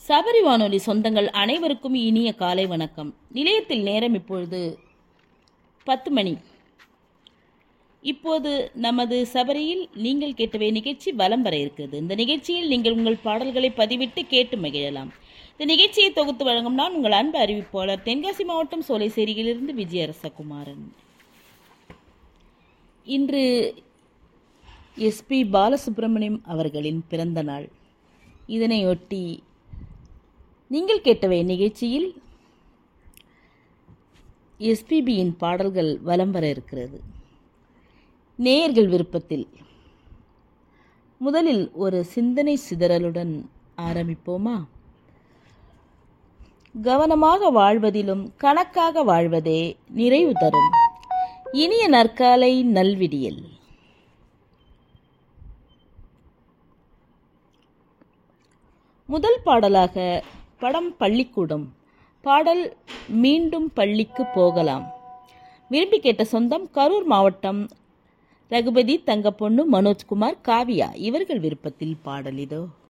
சபரி வானொலி சொந்தங்கள் அனைவருக்கும் இனிய காலை வணக்கம் நிலையத்தில் நேரம் இப்பொழுது பத்து மணி இப்போது நமது சபரியில் நீங்கள் கேட்டவை நிகழ்ச்சி வலம் வர இருக்கிறது இந்த நிகழ்ச்சியில் நீங்கள் உங்கள் பாடல்களை பதிவிட்டு கேட்டு மகிழலாம் இந்த நிகழ்ச்சியை தொகுத்து வழங்கும் நான் உங்கள் அன்பு அறிவிப்பாளர் தென்காசி மாவட்டம் சோலைசேரியிலிருந்து விஜயரசகுமாரன் இன்று எஸ்பி பாலசுப்ரமணியம் அவர்களின் பிறந்த நாள் இதனையொட்டி நீங்கள் கேட்டவை நிகழ்ச்சியில் எஸ்பிபியின் பாடல்கள் வலம் வர இருக்கிறது நேயர்கள் விருப்பத்தில் முதலில் ஒரு சிந்தனை சிதறலுடன் ஆரம்பிப்போமா கவனமாக வாழ்வதிலும் கணக்காக வாழ்வதே நிறைவு தரும் இனிய நற்காலை நல்விடியல் முதல் பாடலாக படம் பள்ளிக்கூடம் பாடல் மீண்டும் பள்ளிக்கு போகலாம் விரும்பி கேட்ட சொந்தம் கரூர் மாவட்டம் ரகுபதி தங்கப்பொண்ணு மனோஜ்குமார் காவியா இவர்கள் விருப்பத்தில் பாடல் இதோ